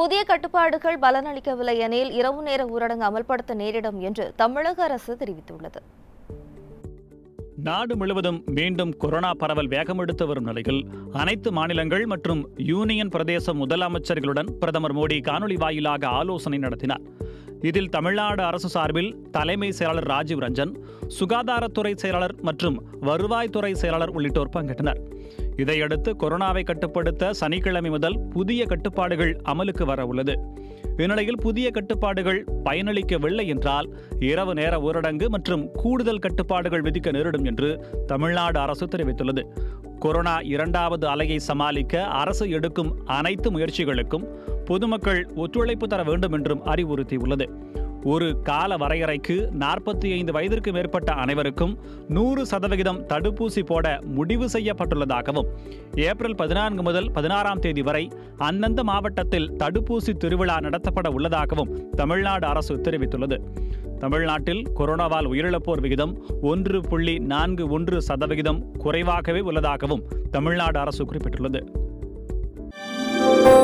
புதிய கட்டுப்பாடுகள் பலனளிக்கவில்லை எனில் இரவு நேர ஊரடங்கு அமல்படுத்த நேரிடும் என்று தமிழக அரசு தெரிவித்துள்ளது நாடு முழுவதும் மீண்டும் கொரோனா பரவல் வேகமெடுத்து வரும் நிலையில் அனைத்து மாநிலங்கள் மற்றும் யூனியன் பிரதேச முதலமைச்சர்களுடன் பிரதமர் மோடி காணொலி வாயிலாக ஆலோசனை நடத்தினார் இதில் தமிழ்நாடு அரசு சார்பில் தலைமை செயலாளர் ராஜீவ் ரஞ்சன் சுகாதாரத்துறை செயலாளர் மற்றும் வருவாய்த்துறை செயலாளர் உள்ளிட்டோர் பங்கேற்றனர் இதையடுத்து கொரோனாவை கட்டுப்படுத்த சனிக்கிழமை முதல் புதிய கட்டுப்பாடுகள் அமலுக்கு வர உள்ளது இந்நிலையில் புதிய கட்டுப்பாடுகள் பயனளிக்கவில்லை என்றால் இரவு நேர ஊரடங்கு மற்றும் கூடுதல் கட்டுப்பாடுகள் விதிக்க நேரிடும் என்று தமிழ்நாடு அரசு தெரிவித்துள்ளது கொரோனா இரண்டாவது அலையை சமாளிக்க அரசு எடுக்கும் அனைத்து முயற்சிகளுக்கும் பொதுமக்கள் ஒத்துழைப்பு தர வேண்டும் என்றும் அறிவுறுத்தியுள்ளது ஒரு கால வரையறைக்கு நாற்பத்தி ஐந்து வயதிற்கு மேற்பட்ட அனைவருக்கும் நூறு சதவிகிதம் தடுப்பூசி போட முடிவு செய்யப்பட்டுள்ளதாகவும் ஏப்ரல் பதினான்கு முதல் பதினாறாம் தேதி வரை அந்தந்த மாவட்டத்தில் தடுப்பூசி திருவிழா நடத்தப்பட உள்ளதாகவும் தமிழ்நாடு அரசு தெரிவித்துள்ளது தமிழ்நாட்டில் கொரோனாவால் உயிரிழப்போர் விகிதம் ஒன்று புள்ளி நான்கு ஒன்று சதவிகிதம் குறைவாகவே உள்ளதாகவும் தமிழ்நாடு அரசு குறிப்பிட்டுள்ளது